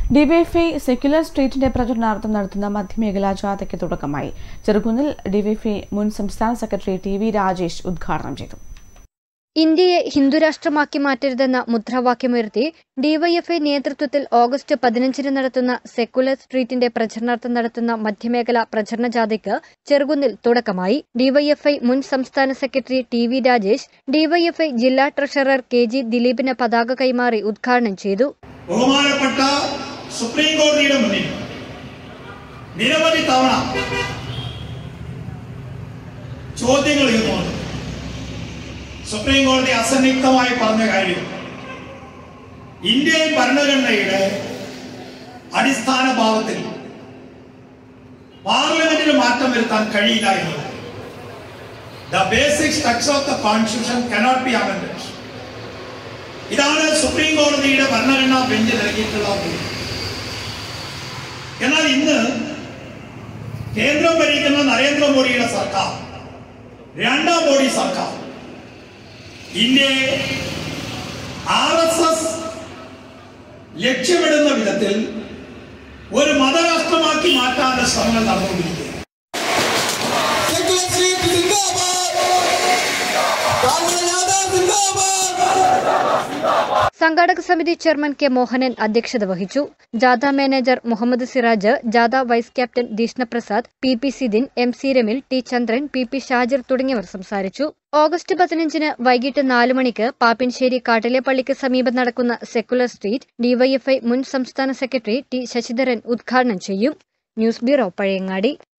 DYFI secular സ്ട്രീറ്റിന്റെ പ്രചരണാർത്ഥം നടത്തുന്ന മധ്യമേഖലാ ജാഥയ്ക്ക് തുടക്കമായി ചെറുകുന്നിൽ ഡിവൈഎഫ്ഐ മുൻ സംസ്ഥാന സെക്രട്ടറി ടി വി രാജേഷ് ഉദ്ഘാടനം ചെയ്തു ഇന്ത്യയെ ഹിന്ദുരാഷ്ട്രമാക്കി മാറ്റരുതെന്ന മുദ്രാവാക്യമുയർത്തി ഡിവൈഎഫ്ഐ നേതൃത്വത്തിൽ ഓഗസ്റ്റ് പതിനഞ്ചിന് നടത്തുന്ന സെക്കുലർ സ്ട്രീറ്റിന്റെ പ്രചരണാർത്ഥം നടത്തുന്ന മധ്യമേഖല പ്രചരണ ജാഥയ്ക്ക് ചെറുകുന്നിൽ തുടക്കമായി ഡിവൈഎഫ്ഐ മുൻ സംസ്ഥാന secretary T V Rajesh DYFI ജില്ലാ ട്രഷറർ കെ ജി ദിലീപിന് പതാക കൈമാറി ഉദ്ഘാടനം ചെയ്തു ബഹുമാനപ്പെട്ട സുപ്രീം കോടതിയുടെ മുന്നിൽ നിരവധി തവണ ചോദ്യങ്ങൾ ഉയർന്നുകൊണ്ട് സുപ്രീം കോടതി അസന്നിഗ്ധമായി പറഞ്ഞ കാര്യം ഇന്ത്യൻ ഭരണഘടനയുടെ അടിസ്ഥാന ഭാവത്തിൽ പാർലമെന്റിന് മാറ്റം വരുത്താൻ കഴിയില്ല എന്നത് the basic structure of the constitution cannot be amend ഇതാണ് സുപ്രീം കോടതിയുടെ ഭരണഘടനാ ബെഞ്ച് നൽകിയിട്ടുള്ള വിധി. എന്നാൽ ഇന്ന് കേന്ദ്രം ഭരിക്കുന്ന നരേന്ദ്രമോദിയുടെ സർക്കാർ രണ്ടാം മോദി സർക്കാർ ഇന്ത്യയെ ആർ എസ് എസ് ലക്ഷ്യമിടുന്ന വിധത്തിൽ ഒരു മതരാഷ്ട്രമാക്കി മാറ്റാനുള്ള ശ്രമങ്ങൾ നടന്നുകൊണ്ടിരിക്കുകയാണ് സെക്യുലർ സ്ട്രീറ്റ് സിന്ദാബാദ് കാമരാജ സിന്ദാബാദ് സംഘാടക സമിതി ചെയർമാൻ കെ മോഹനൻ അധ്യക്ഷത വഹിച്ചു ജാഥ മാനേജർ മുഹമ്മദ് സിറാജ് ജാഥ vice captain Deeshnaprasad P P Sidin M C Ramil T Chandran P P Shajir തുടങ്ങിയവർ സംസാരിച്ചു ഓഗസ്റ്റ് പതിനഞ്ചിന് വൈകിട്ട് നാല് മണിക്ക് പാപ്പിൻശ്ശേരി കാട്ടിലെപ്പള്ളിക്ക് സമീപം നടക്കുന്ന സെക്കുലർ സ്ട്രീറ്റ് ഡിവൈഎഫ്ഐ മുൻ സംസ്ഥാന സെക്രട്ടറി ടി ശശിധരൻ ഉദ്ഘാടനം ചെയ്യും ന്യൂസ് ബ്യൂറോ പഴയങ്ങാടി